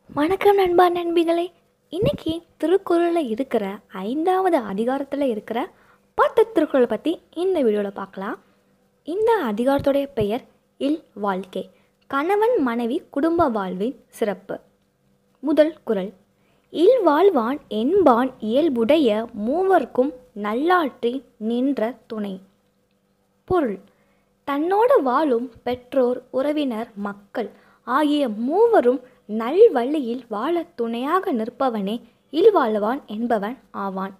வணக்கம் நண்பா நண்பிகளே இன்னைக்கு திருக்குறளில் இருக்கிற ஐந்தாவது அதிகாரத்தில் இருக்கிற பத்து திருக்குறளை பற்றி இந்த வீடியோவில் பார்க்கலாம் இந்த அதிகாரத்துடைய பெயர் இல் வாழ்க்கை கணவன் மனைவி குடும்ப வாழ்வின் சிறப்பு முதல் குறள் இல் வாழ்வான் என்பான் இயல்புடைய மூவர்க்கும் நல்லாற்றி நின்ற துணை பொருள் தன்னோடு வாழும் பெற்றோர் உறவினர் மக்கள் ஆகிய மூவரும் நல்வழியில் வாழ துணையாக நிற்பவனே இல்வாழ்வான் என்பவன் ஆவான்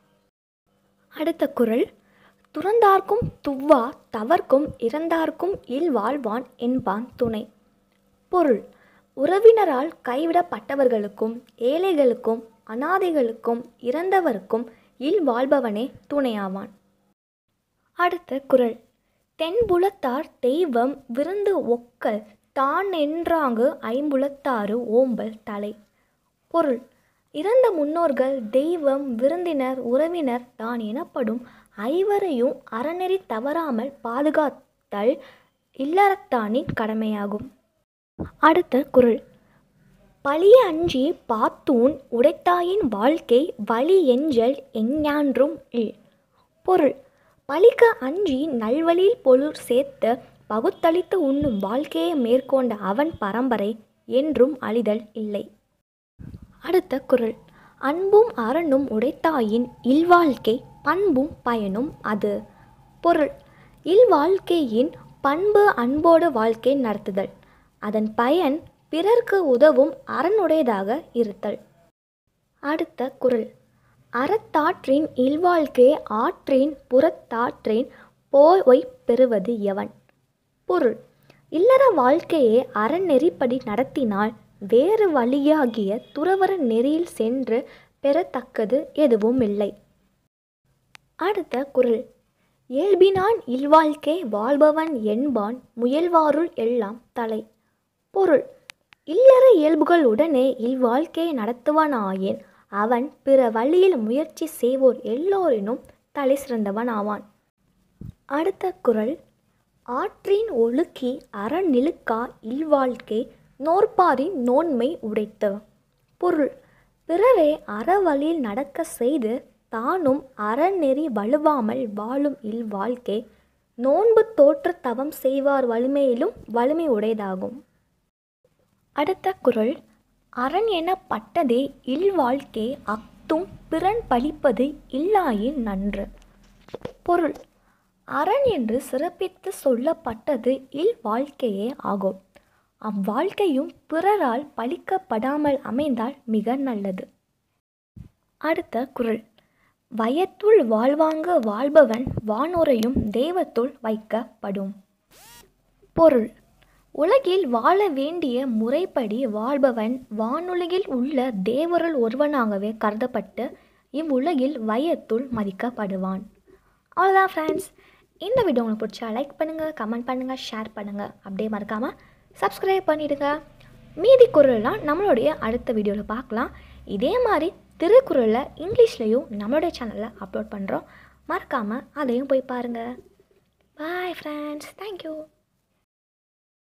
அடுத்த குறள் துறந்தார்க்கும் துவ்வா தவர்க்கும் இறந்தார்க்கும் இல்வாழ்வான் என்பான் துணை பொருள் உறவினரால் கைவிடப்பட்டவர்களுக்கும் ஏழைகளுக்கும் அனாதைகளுக்கும் இறந்தவருக்கும் இல்வாழ்பவனே துணையாவான் அடுத்த குறள் தென்புலத்தார் தெய்வம் விருந்து ஒக்கல் தான் என்றாங்கு ஐம்புலத்தாறு ஓம்பல் தலை பொருள் இறந்த முன்னோர்கள் தெய்வம் விருந்தினர் உறவினர் தான் எனப்படும் ஐவரையும் அறநெறி தவறாமல் பாதுகாத்தல் இல்லறத்தானின் கடமையாகும் அடுத்த குறள் பழிய அஞ்சி பாத்தூன் உடைத்தாயின் வாழ்க்கை வழி எஞ்சல் எஞ்ஞான்றும் இல் பொருள் பழிக்க அஞ்சி நல்வழியில் பொருள் சேர்த்து பகுத்தளித்து உண்ணும் வாழ்க்கையை மேற்கொண்ட அவன் பரம்பரை என்றும் அழிதல் இல்லை அடுத்த குறள் அன்பும் அரணும் உடைத்தாயின் இல்வாழ்க்கை பண்பும் பயனும் அது பொருள் இல்வாழ்க்கையின் பண்பு அன்போடு வாழ்க்கை நடத்துதல் அதன் பயன் பிறர்க்கு உதவும் அரணுடையதாக இருத்தல் அடுத்த குறள் அறத்தாற்றின் இல்வாழ்க்கை ஆற்றின் புறத்தாற்றின் போய் பெறுவது எவன் பொருள் இல்லற வாழ்க்கையை அறநெறிப்படி நடத்தினால் வேறு வழியாகிய துறவர நெறியில் சென்று பெறத்தக்கது எதுவும் இல்லை அடுத்த குறள் இயல்பினான் இல்வாழ்க்கை வாழ்பவன் என்பான் முயல்வாருள் எல்லாம் தலை பொருள் இல்லற இயல்புகளுடனே இல்வாழ்க்கையை நடத்துவனாயின் அவன் பிற வழியில் முயற்சி செய்வோர் எல்லோரினும் தலை சிறந்தவன் ஆவான் அடுத்த குறள் ஆற்றின் ஒழுக்கி அறநிலுக்கா இல்வாழ்க்கை நோற்பாரின் நோன்மை உடைத்த பொருள் பிறரை அறவழியில் நடக்க செய்து தானும் அறநெறி வலுவாமல் வாழும் இல்வாழ்க்கை நோன்பு தோற்ற தவம் செய்வார் வலிமையிலும் வலிமை உடையதாகும் அடுத்த குறள் அரண் எனப்பட்டதே இல்வாழ்க்கை அக்தும் பிறன் பழிப்பது இல்லாயின் நன்று பொருள் அரண் என்று சிறப்பித்து சொல்லப்பட்டது இல் வாழ்க்கையே ஆகும் அவ்வாழ்க்கையும் பிறரால் பழிக்கப்படாமல் அமைந்தால் மிக நல்லது அடுத்த குறள் வயத்துள் வாழ்வாங்க வாழ்பவன் வானுரையும் தெய்வத்துள் வைக்கப்படும் பொருள் உலகில் வாழ வேண்டிய முறைப்படி வாழ்பவன் வானுலகில் உள்ள தேவருள் ஒருவனாகவே கருதப்பட்டு இவ்வுலகில் வயத்துள் மதிக்கப்படுவான் அவ்வளோதான் ஃப்ரெண்ட்ஸ் இந்த வீடியோ உங்களுக்கு பிடிச்சா லைக் பண்ணுங்கள் கமெண்ட் பண்ணுங்கள் ஷேர் பண்ணுங்கள் அப்படியே மறக்காமல் சப்ஸ்கிரைப் பண்ணிவிடுங்க மீதி குரல்லாம் நம்மளுடைய அடுத்த வீடியோவில் பார்க்கலாம் இதே மாதிரி திருக்குறளில் இங்கிலீஷ்லேயும் நம்மளுடைய சேனலில் அப்லோட் பண்ணுறோம் மறக்காமல் அதையும் போய் பாருங்கள் பாய் ஃப்ரெண்ட்ஸ் தேங்க்யூ